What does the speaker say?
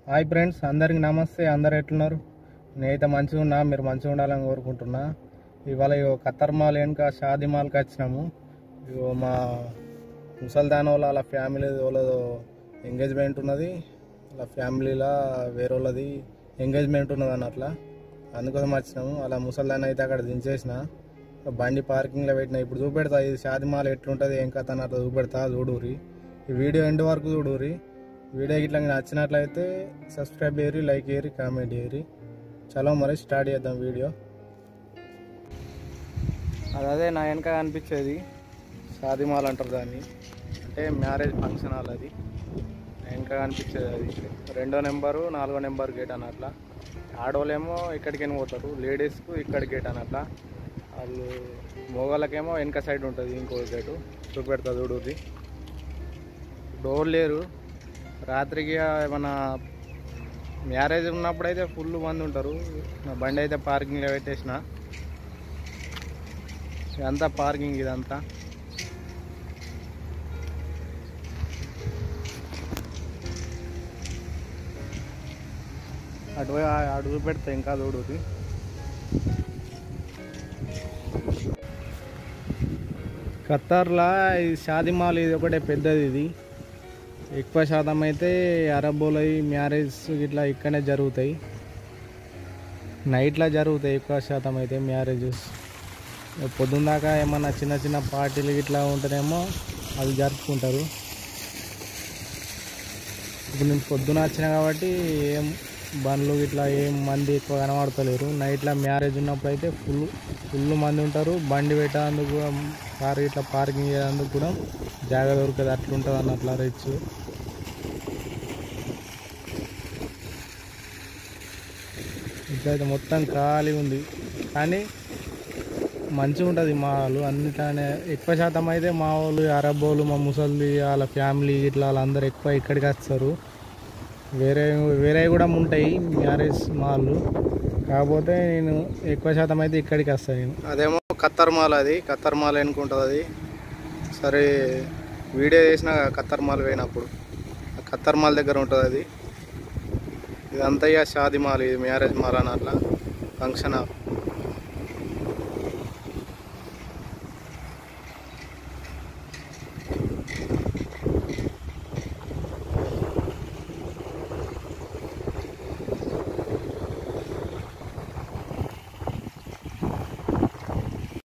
hi friends అందరికి నమస్తే అందరు ఎట్లున్నారు నేనైతే మంచిగా ఉన్నా మీరు మంచిగా ఉండాలని కోరుకుంటున్నా ఇవాళ ఇగో ఖత్తర్ మాల్ వెనుక షాదీ మాల్కి వచ్చినాము ఇగో మా ముసల్దాన్ వాళ్ళ వాళ్ళ ఫ్యామిలీ వాళ్ళదో ఎంగేజ్మెంట్ ఉన్నది వాళ్ళ ఫ్యామిలీలో వేరే వాళ్ళది ఎంగేజ్మెంట్ ఉన్నది అన్నట్ల అందుకోసం వచ్చినాము అలా ముసల్దాన్ అయితే అక్కడ దించేసిన బండి పార్కింగ్లో పెట్టిన ఇప్పుడు చూపెడతా ఇది షాదీ మాల్ ఎట్లుంటుంది ఏం కథ అన్నట్టు చూపెడతా చూడురి ఈ వీడియో ఎండ్ వరకు చూడురి వీడియో ఇట్లా నచ్చినట్లయితే సబ్స్క్రైబ్ చేయరి లైక్ చేయరి కామెంట్ చేయరి చలో మరి స్టార్ట్ చేద్దాం వీడియో అది అదే నా వెనక కనిపించేది షాదీ మాల్ అంటారు దాన్ని అంటే మ్యారేజ్ ఫంక్షన్ హాల్ అది నా వెనక కనిపించేది అది రెండో నెంబరు నాలుగో నెంబర్ గేట్ అన్నట్ల ఆడవాళ్ళేమో ఇక్కడికి పోతారు లేడీస్కు ఇక్కడ గేట్ అన్నట్ల వాళ్ళు మోగాళ్ళకేమో వెనక సైడ్ ఉంటుంది ఇంకో గేటు చూపెడతా చూడుది డోర్ లేరు రాత్రికి ఏమన్నా మ్యారేజ్ ఉన్నప్పుడు అయితే ఫుల్ మంది ఉంటారు నా బండి అయితే పార్కింగ్లో పెట్టేసిన ఇదంతా పార్కింగ్ ఇదంతా అటు పోయి ఆ- అడుగు పెడితే ఇంకా చూడుది ఖత్తర్లా ఈ షాదీ మాల్ ఇది ఒకటే పెద్దది ఇది ఎక్కువ శాతం అయితే అరబ్బోలై మ్యారేజ్ ఇట్లా ఇక్కడనే జరుగుతాయి నైట్లో జరుగుతాయి ఎక్కువ శాతం అయితే మ్యారేజెస్ పొద్దున్న దాకా ఏమన్నా చిన్న చిన్న పార్టీలు ఇట్లా ఉంటేనేమో అవి జరుపుకుంటారు ఇప్పుడు నేను పొద్దున వచ్చిన కాబట్టి ఏం బండ్లు ఇట్లా ఏం మంది ఎక్కువ కనబడతలేరు నైట్లో మ్యారేజ్ ఉన్నప్పుడు అయితే ఫుల్ ఫుల్ మంది ఉంటారు బండి పెట్టేందుకు కూడా కారు ఇట్లా పార్కింగ్ చేయడానికి కూడా జాగా దొరకదు అట్లుంటుంది అన్నట్ల రిచ్ ఇట్లయితే మొత్తం ఖాళీ ఉంది కానీ మంచిగా ఉంటుంది మా వాళ్ళు అన్నిట్లానే ఎక్కువ శాతం అయితే మా వాళ్ళు అరబ్ వాళ్ళు మా ముసలి వాళ్ళ ఫ్యామిలీ ఇట్లా వాళ్ళందరూ ఎక్కువ ఇక్కడికి వస్తారు వేరే వేరే కూడా ఉంటాయి మ్యారేజ్ మాల్ కాకపోతే నేను ఎక్కువ శాతం అయితే ఇక్కడికి వస్తాను నేను అదేమో ఖత్తర్ మాల్ అది ఖత్తర్ మాల్ అనుకుంటుంది అది సరే వీడియో చేసిన ఖత్తర్ మాల్ పోయినప్పుడు ఆ ఖత్తర్ మాల్ దగ్గర ఉంటుంది అది ఇదంతా ఇక షాదీ మాల్ ఇది మ్యారేజ్ మాల్ అని అట్లా ఫంక్షన్ హాల్